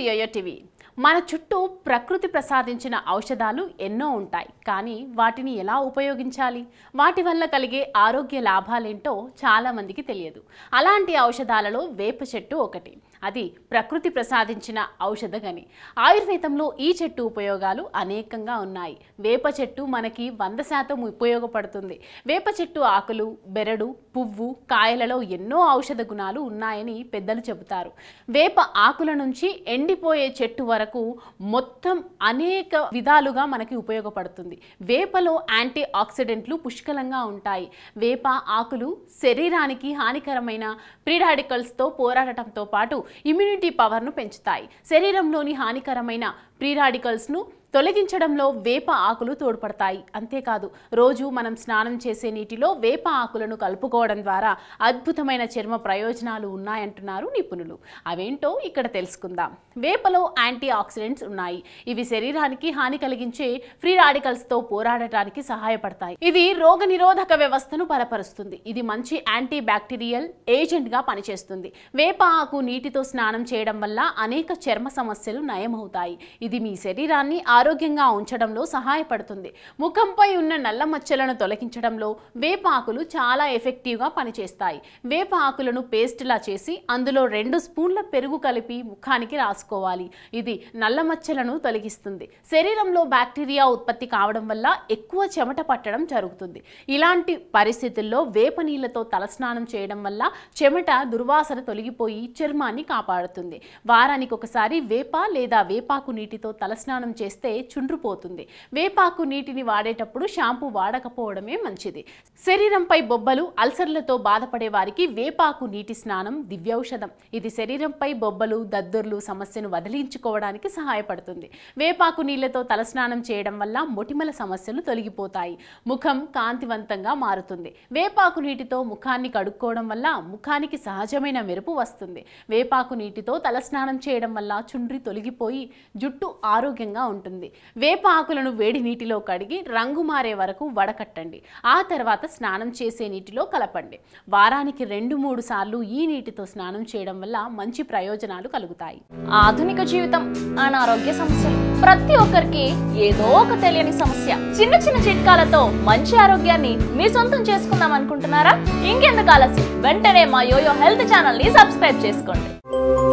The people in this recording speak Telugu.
యోయో టీవీ మన చుట్టూ ప్రకృతి ప్రసాదించిన ఔషధాలు ఎన్నో ఉంటాయి కానీ వాటిని ఎలా ఉపయోగించాలి వాటి వల్ల కలిగే ఆరోగ్య లాభాలేంటో చాలా మందికి తెలియదు అలాంటి ఔషధాలలో వేప చెట్టు ఒకటి అది ప్రకృతి ప్రసాదించిన ఔషధ గని ఆయుర్వేదంలో ఈ చెట్టు ఉపయోగాలు అనేకంగా ఉన్నాయి వేప చెట్టు మనకి వంద శాతం ఉపయోగపడుతుంది వేప చెట్టు ఆకులు బెరడు పువ్వు కాయలలో ఎన్నో ఔషధ గుణాలు ఉన్నాయని పెద్దలు చెబుతారు వేప ఆకుల నుంచి ఎండిపోయే చెట్టు వరకు మొత్తం అనేక విధాలుగా మనకి ఉపయోగపడుతుంది వేపలో యాంటీ ఆక్సిడెంట్లు పుష్కలంగా ఉంటాయి వేప ఆకులు శరీరానికి హానికరమైన ప్రీరాడికల్స్తో పోరాడటంతో పాటు ఇమ్యూనిటీ పవర్ను పెంచుతాయి శరీరంలోని హానికరమైన ప్రీరాడికల్స్ను తొలగించడంలో వేప ఆకులు తోడ్పడతాయి అంతేకాదు రోజు మనం స్నానం చేసే నీటిలో వేప ఆకులను కలుపుకోవడం ద్వారా అద్భుతమైన చర్మ ప్రయోజనాలు ఉన్నాయంటున్నారు నిపుణులు అవేంటో ఇక్కడ తెలుసుకుందాం వేపలో యాంటీ ఆక్సిడెంట్స్ ఉన్నాయి ఇవి శరీరానికి హాని కలిగించే ఫ్రీ రాడికల్స్తో పోరాడటానికి సహాయపడతాయి ఇది రోగ నిరోధక వ్యవస్థను బలపరుస్తుంది ఇది మంచి యాంటీ బ్యాక్టీరియల్ ఏజెంట్గా పనిచేస్తుంది వేప ఆకు నీటితో స్నానం చేయడం వల్ల అనేక చర్మ సమస్యలు నయమవుతాయి ఇది మీ శరీరాన్ని ఆరోగ్యంగా ఉంచడంలో సహాయపడుతుంది ముఖంపై ఉన్న నల్ల మచ్చలను తొలగించడంలో వేప ఆకులు చాలా ఎఫెక్టివ్గా పనిచేస్తాయి వేప ఆకులను పేస్ట్లా చేసి అందులో రెండు స్పూన్ల పెరుగు కలిపి ముఖానికి రాసుకోవాలి ఇది నల్ల మచ్చలను తొలగిస్తుంది శరీరంలో బ్యాక్టీరియా ఉత్పత్తి కావడం వల్ల ఎక్కువ చెమట పట్టడం జరుగుతుంది ఇలాంటి పరిస్థితుల్లో వేప నీళ్లతో తలస్నానం చేయడం వల్ల చెమట దుర్వాసన తొలగిపోయి చర్మాన్ని కాపాడుతుంది వారానికి ఒకసారి వేప లేదా వేపాకు నీటితో తలస్నానం చేస్తే చుండ్రుపోతుంది వేపాకు నీటిని వాడేటప్పుడు షాంపూ వాడకపోవడమే మంచిది శరీరంపై బొబ్బలు అల్సర్లతో బాధపడే వారికి వేపాకు నీటి స్నానం దివ్యౌషధం ఇది శరీరంపై బొబ్బలు దద్దుర్లు సమస్యను వదిలించుకోవడానికి సహాయపడుతుంది వేపాకు నీళ్లతో తలస్నానం చేయడం వల్ల మొటిమల సమస్యలు తొలగిపోతాయి ముఖం కాంతివంతంగా మారుతుంది వేపాకు నీటితో ముఖాన్ని కడుక్కోవడం వల్ల ముఖానికి సహజమైన మెరుపు వస్తుంది వేపాకు నీటితో తలస్నానం చేయడం వల్ల చుండ్రి తొలగిపోయి జుట్టు ఆరోగ్యంగా ఉంటుంది వేప ఆకులను వేడి నీటిలో కడిగి రంగు మారే వరకు వడకట్టండి ఆ తర్వాత స్నానం చేసే నీటిలో కలపండి వారానికి రెండు మూడు సార్లు ఈ నీటితో స్నానం చేయడం వల్ల మంచి ప్రయోజనాలు కలుగుతాయి ఆధునిక జీవితం అనారోగ్య సమస్యలు ప్రతి ఒక్కరికి ఏదో ఒక తెలియని సమస్య చిన్న చిన్న చిట్కాలతో మంచి ఆరోగ్యాన్ని మీ సొంతం చేసుకుందాం అనుకుంటున్నారా ఇంకెందుకు ఆలస్యం వెంటనే మా యోయో హెల్త్ ఛానల్ ని సబ్స్క్రైబ్ చేసుకోండి